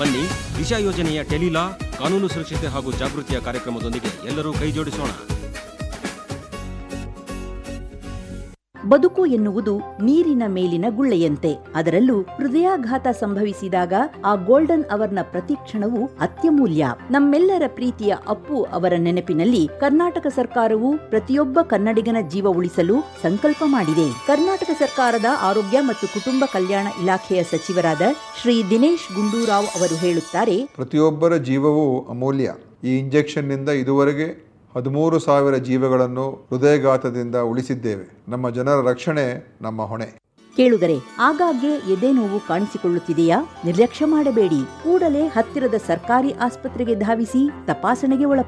ಬನ್ನಿ ದಿಶಾ ಯೋಜನೆಯ ಟೆಲಿಲಾ ಕಾನೂನು ಸುರಕ್ಷತೆ ಹಾಗೂ ಜಾಗೃತಿಯ ಕಾರ್ಯಕ್ರಮದೊಂದಿಗೆ ಎಲ್ಲರೂ ಕೈ ಜೋಡಿಸೋಣ ಬದುಕು ಎನ್ನುವುದು ನೀರಿನ ಮೇಲಿನ ಗುಳ್ಳೆಯಂತೆ ಅದರಲ್ಲೂ ಹೃದಯಾಘಾತ ಸಂಭವಿಸಿದಾಗ ಆ ಗೋಲ್ಡನ್ ಅವರ್ನ ಪ್ರತಿಕ್ಷಣವು ಅತ್ಯಮೂಲ್ಯ ನಮ್ಮೆಲ್ಲರ ಪ್ರೀತಿಯ ಅಪ್ಪು ಅವರ ನೆನಪಿನಲ್ಲಿ ಕರ್ನಾಟಕ ಸರ್ಕಾರವು ಪ್ರತಿಯೊಬ್ಬ ಕನ್ನಡಿಗನ ಜೀವ ಉಳಿಸಲು ಸಂಕಲ್ಪ ಮಾಡಿದೆ ಕರ್ನಾಟಕ ಸರ್ಕಾರದ ಆರೋಗ್ಯ ಮತ್ತು ಕುಟುಂಬ ಕಲ್ಯಾಣ ಇಲಾಖೆಯ ಸಚಿವರಾದ ಶ್ರೀ ದಿನೇಶ್ ಗುಂಡೂರಾವ್ ಅವರು ಹೇಳುತ್ತಾರೆ ಪ್ರತಿಯೊಬ್ಬರ ಜೀವವೂ ಅಮೂಲ್ಯ ಈ ಇಂಜೆಕ್ಷನ್ನಿಂದ ಇದುವರೆಗೆ ಹದಿಮೂರು ಸಾವಿರ ಜೀವಗಳನ್ನು ಹೃದಯಘಾತದಿಂದ ಉಳಿಸಿದ್ದೇವೆ ನಮ್ಮ ಜನರ ರಕ್ಷಣೆ ನಮ್ಮ ಹೊಣೆ ಕೇಳುಗರೆ ಆಗಾಗ್ಗೆ ಎದೆ ನೋವು ಕಾಣಿಸಿಕೊಳ್ಳುತ್ತಿದೆಯಾ ನಿರ್ಲಕ್ಷ್ಯ ಮಾಡಬೇಡಿ ಕೂಡಲೇ ಹತ್ತಿರದ ಸರ್ಕಾರಿ ಆಸ್ಪತ್ರೆಗೆ ಧಾವಿಸಿ ತಪಾಸಣೆಗೆ ಒಳಪಡಿ